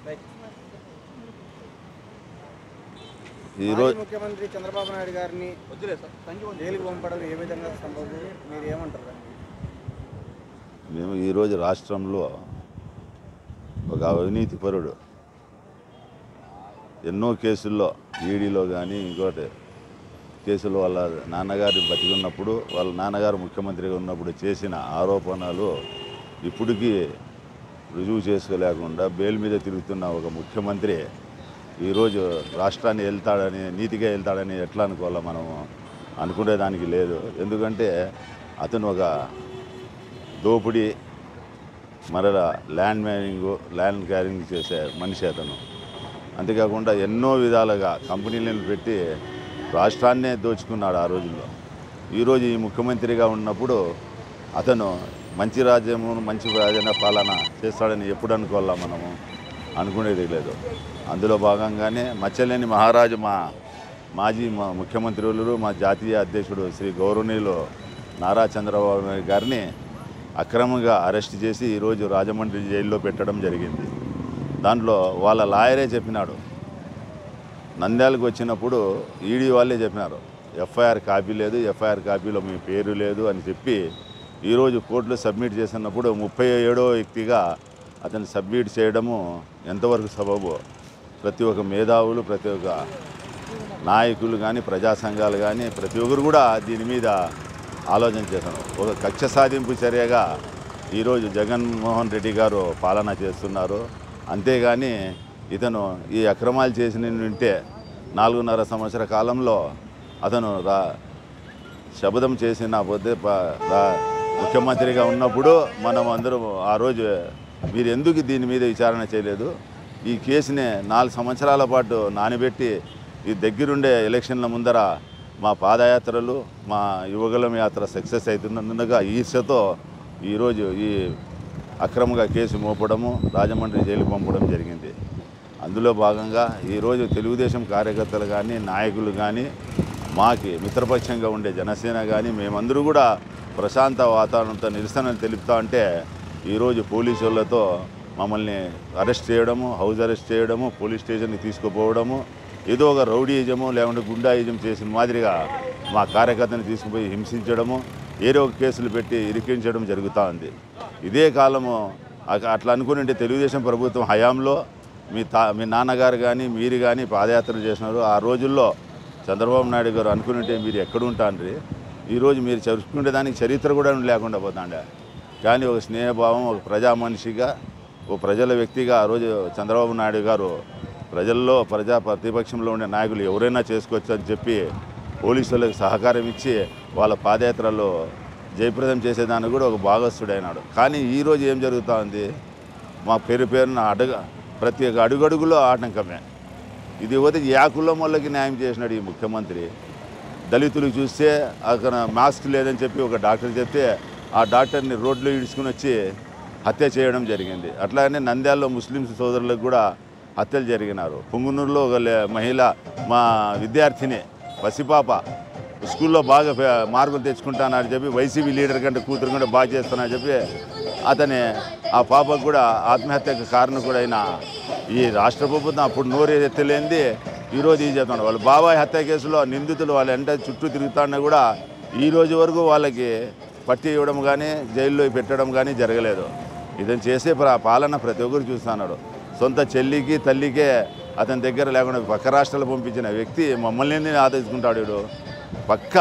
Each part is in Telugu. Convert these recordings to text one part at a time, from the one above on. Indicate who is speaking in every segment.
Speaker 1: ఈరోజు
Speaker 2: మాజీ ముఖ్యమంత్రి చంద్రబాబు నాయుడు గారిని జైలుకి పంపడం ఏ విధంగా సంభవం మీరు ఏమంటారు దాన్ని?
Speaker 1: మేము ఈరోజు రాష్ట్రంలో ఒక అవినీతిపరుడు ఎన్నో కేసుల్లో ఈడీలో కానీ ఇంకోటి కేసులు వాళ్ళ నాన్నగారు బతికున్నప్పుడు వాళ్ళ నాన్నగారు ముఖ్యమంత్రిగా ఉన్నప్పుడు చేసిన ఆరోపణలు ఇప్పటికీ రుజువు చేసుకోలేకుండా బెయిల్ మీద తిరుగుతున్న ఒక ముఖ్యమంత్రి ఈరోజు రాష్ట్రాన్ని వెళ్తాడని నీతిగా వెళ్తాడని ఎట్లా అనుకోవాలా మనము అనుకునేదానికి లేదు ఎందుకంటే అతను ఒక దోపిడీ మరల ల్యాండ్ మైనింగ్ ల్యాండ్ క్యారింగ్ చేసే మనిషి అతను అంతేకాకుండా ఎన్నో విధాలుగా కంపెనీలను పెట్టి రాష్ట్రాన్నే దోచుకున్నాడు ఆ రోజుల్లో ఈరోజు ఈ ముఖ్యమంత్రిగా ఉన్నప్పుడు అతను మంచి రాజ్యము మంచి రాజ్యాన్ని పాలన చేస్తాడని ఎప్పుడు అనుకోవాలా మనము అనుకునేది లేదు అందులో భాగంగానే మచ్చలేని మహారాజు మా మాజీ మా ముఖ్యమంత్రులు మా జాతీయ అధ్యక్షుడు శ్రీ గౌరవనీయులు నారా చంద్రబాబు నాయుడు గారిని అక్రమంగా అరెస్ట్ చేసి ఈరోజు రాజమండ్రి జైల్లో పెట్టడం జరిగింది దాంట్లో వాళ్ళ లాయరే చెప్పినాడు నంద్యాలకు వచ్చినప్పుడు ఈడీ వాళ్ళే చెప్పినారు ఎఫ్ఐఆర్ కాపీ లేదు ఎఫ్ఐఆర్ కాపీలో మీ పేరు లేదు అని చెప్పి ఈరోజు కోర్టులో సబ్మిట్ చేసినప్పుడు ముప్పై ఏడో వ్యక్తిగా అతను సబ్మిట్ చేయడము ఎంతవరకు సబబు ప్రతి ఒక్క మేధావులు ప్రతి ఒక్క నాయకులు కానీ ప్రజా సంఘాలు కానీ ప్రతి ఒక్కరు కూడా దీని మీద ఆలోచన చేశారు ఒక కక్ష సాధింపు చర్యగా ఈరోజు జగన్మోహన్ రెడ్డి గారు పాలన చేస్తున్నారు అంతేగాని ఇతను ఈ అక్రమాలు చేసిన ఉంటే నాలుగున్నర సంవత్సర కాలంలో అతను రా శపథం చేసిన పోతే ప- రా- ముఖ్యమంత్రిగా ఉన్నప్పుడు మనం అందరం ఆ రోజు మీరు ఎందుకు దీని మీద విచారణ చేయలేదు ఈ కేసుని నాలుగు సంవత్సరాల పాటు నానబెట్టి ఈ దగ్గరుండే ఎలక్షన్ల ముందర మా పాదయాత్రలు మా యువగలం యాత్ర సక్సెస్ అవుతున్నందుగా ఈర్షతో ఈరోజు ఈ అక్రమంగా కేసు మోపడము రాజమండ్రి జైలు పంపడం జరిగింది అందులో భాగంగా ఈరోజు తెలుగుదేశం కార్యకర్తలు కానీ నాయకులు కానీ మాకి మిత్రపక్షంగా ఉండే జనసేన కానీ మేమందరూ కూడా ప్రశాంత వాతావరణంతో నిరసనలు తెలుపుతా ఉంటే ఈరోజు పోలీసు వాళ్ళతో మమ్మల్ని అరెస్ట్ చేయడము హౌస్ అరెస్ట్ చేయడము పోలీస్ స్టేషన్కి తీసుకుపోవడము ఏదో ఒక రౌడీయిజము లేకుంటే గుండాయిజం చేసిన మాదిరిగా మా కార్యకర్తని తీసుకుపోయి హింసించడము ఏదో ఒక కేసులు పెట్టి ఇరికించడం జరుగుతూ ఉంది ఇదే కాలము అక- అట్లా అనుకుని ఉంటే తెలుగుదేశం ప్రభుత్వం హయాంలో మీ తా మీ నాన్నగారు కానీ మీరు కానీ పాదయాత్రలు చేసినారు ఆ రోజుల్లో చంద్రబాబు నాయుడు గారు అనుకుని ఉంటే మీరు ఎక్కడ ఉంటాండ్రి ఈరోజు మీరు చరుచుకునే దానికి చరిత్ర కూడా లేకుండా పోతాండే కానీ ఒక స్నేహభావం ఒక ప్రజా మనిషిగా ఒక ప్రజల వ్యక్తిగా ఆ రోజు చంద్రబాబు నాయుడు గారు ప్రజల్లో ప్రజా ప్రతిపక్షంలో ఉండే నాయకులు ఎవరైనా చేసుకోవచ్చు అని చెప్పి పోలీసులకు సహకారం ఇచ్చి వాళ్ళ పాదయాత్రలో జయప్రదం చేసేదానికి కూడా ఒక భాగస్థుడైనాడు కానీ ఈరోజు ఏం జరుగుతూ ఉంది మా పేరు పేరున అడుగ ప్రతి ఒక్క అడుగడుగులో ఆటంకమే ఇది పోతే యా కులం వాళ్ళకి న్యాయం చేసినాడు ఈ ముఖ్యమంత్రి దళితులకు చూస్తే అక్కడ మాస్క్ లేదని చెప్పి ఒక డాక్టర్ చెప్తే ఆ డాక్టర్ని రోడ్లో ఇడుచుకుని వచ్చి హత్య చేయడం జరిగింది అట్లానే నంద్యాలలో ముస్లిమ్స్ సోదరులకు కూడా హత్యలు జరిగినారు పుంగునూరులో ఒక లే- మహిళ మా విద్యార్థిని పసిపాప స్కూల్లో బాగా ఫే- మార్కులు తెచ్చుకుంటానని చెప్పి వైసీపీ లీడర్ కంటే కూతురు కూడా బాగా చేస్తానని చెప్పి అతని ఆ పాపకు కూడా ఆత్మహత్యకు కారణం కూడా అయిన ఈ రాష్ట్ర ప్రభుత్వం అప్పుడు నోరు ఎత్తలేంది ఈరోజు ఇది చెప్తున్నాడు వాళ్ళ బాబాయ్ హత్య కేసులో నిందితులు వాళ్ళ వెంట చుట్టూ తిరుగుతాడని కూడా ఈ రోజు వరకు వాళ్ళకి పట్టి ఇవ్వడం కానీ జైల్లో పెట్టడం కానీ జరగలేదు ఇతను చేసే ప్ర- పాలన ప్రతి ఒక్కరు చూస్తున్నాడు సొంత చెల్లికి తల్లికే అతని దగ్గర లేకుండా పక్క రాష్ట్రాలు పంపించిన వ్యక్తి మమ్మల్ని ఆదరించుకుంటాడు వీడు పక్క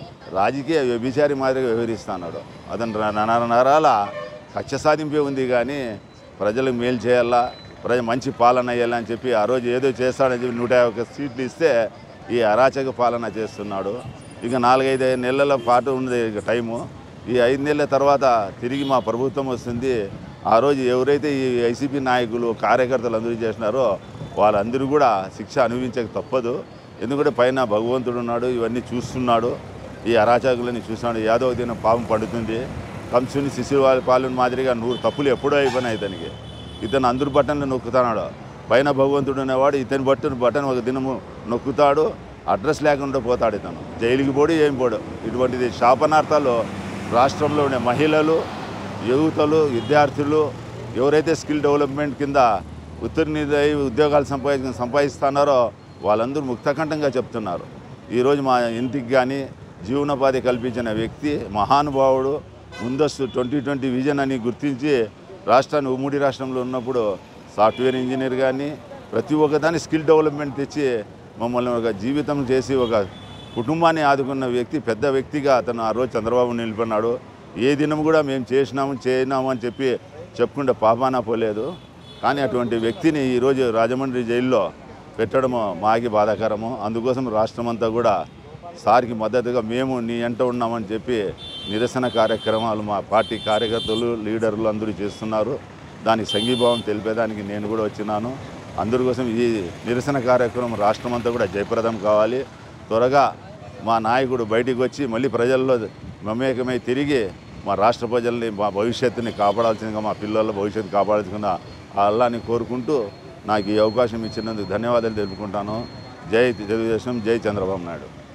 Speaker 1: రాజకీయ వ్యభిచారి మాదిరిగా వ్యవహరిస్తున్నాడు అతను ర- నర నరాల కక్ష సాధింపే ఉంది కానీ ప్రజలకు మేలు చేయాలా ప్రజ మంచి పాలన అయ్యాలని చెప్పి ఆ రోజు ఏదో చేస్తాడని చెప్పి నూట యాభై ఒక్క సీట్లు ఇస్తే ఈ అరాచక పాలన చేస్తున్నాడు ఇక నాలుగైదు నెలల పాటు ఉంది ఇక టైము ఈ ఐదు నెలల తర్వాత తిరిగి మా ప్రభుత్వం వస్తుంది ఆ రోజు ఎవరైతే ఈ వైసీపీ నాయకులు కార్యకర్తలు అందరూ చేసినారో వాళ్ళందరూ కూడా శిక్ష అనుభవించక తప్పదు ఎందుకంటే పైన భగవంతుడు ఉన్నాడు ఇవన్నీ చూస్తున్నాడు ఈ అరాచకులని చూస్తున్నాడు యాదవ దిన పాపం పడుతుంది కంసుని శిశువు పాలన మాదిరిగా నూరు తప్పులు ఎప్పుడో అయిపోయినాయి ఇతనికి ఇతను అందరు బట్టన్లు నొక్కుతున్నాడు పైన భగవంతుడు అనేవాడు ఇతని బట్టను బటన్ ఒక దినము నొక్కుతాడు అడ్రస్ లేకుండా పోతాడు ఇతను జైలుకి పోడు ఏం పోడు ఇటువంటిది శాపనార్థాలు రాష్ట్రంలో ఉండే మహిళలు యువతలు విద్యార్థులు ఎవరైతే స్కిల్ డెవలప్మెంట్ కింద ఉత్తరనిధి ఉద్యోగాలు సంపాదించ సంపాదిస్తున్నారో వాళ్ళందరూ ముక్తకంఠంగా చెప్తున్నారు ఈరోజు మా ఇంటికి కానీ జీవనోపాధి కల్పించిన వ్యక్తి మహానుభావుడు ముందస్తు ట్వంటీ ట్వంటీ విజన్ అని గుర్తించి రాష్ట్రాన్ని ఉమ్మడి రాష్ట్రంలో ఉన్నప్పుడు సాఫ్ట్వేర్ ఇంజనీర్ కానీ ప్రతి ఒక్కదాని స్కిల్ డెవలప్మెంట్ తెచ్చి మమ్మల్ని ఒక జీవితం చేసి ఒక కుటుంబాన్ని ఆదుకున్న వ్యక్తి పెద్ద వ్యక్తిగా అతను ఆ రోజు చంద్రబాబు నిలిపన్నాడు ఏ దినం కూడా మేము చేసినాము చేయనాము అని చెప్పి చెప్పుకుంటే పాపానా పోలేదు కానీ అటువంటి వ్యక్తిని ఈరోజు రాజమండ్రి జైల్లో పెట్టడము మాకి బాధాకరము అందుకోసం రాష్ట్రం అంతా కూడా సార్కి మద్దతుగా మేము నీ ఎంట ఉన్నామని చెప్పి నిరసన కార్యక్రమాలు మా పార్టీ కార్యకర్తలు లీడర్లు అందరూ చేస్తున్నారు దానికి సంఘీభావం తెలిపేదానికి నేను కూడా వచ్చినాను అందరి కోసం ఈ నిరసన కార్యక్రమం రాష్ట్రం అంతా కూడా జయప్రదం కావాలి త్వరగా మా నాయకుడు బయటికి వచ్చి మళ్ళీ ప్రజల్లో మమేకమై తిరిగి మా రాష్ట్ర ప్రజల్ని మా భవిష్యత్తుని కాపాడాల్సిందిగా మా పిల్లల భవిష్యత్తు కాపాడాల్సిందిగా ఆ అల్లాని కోరుకుంటూ నాకు ఈ అవకాశం ఇచ్చినందుకు ధన్యవాదాలు తెలుపుకుంటాను జై తెలుగుదేశం జై చంద్రబాబు నాయుడు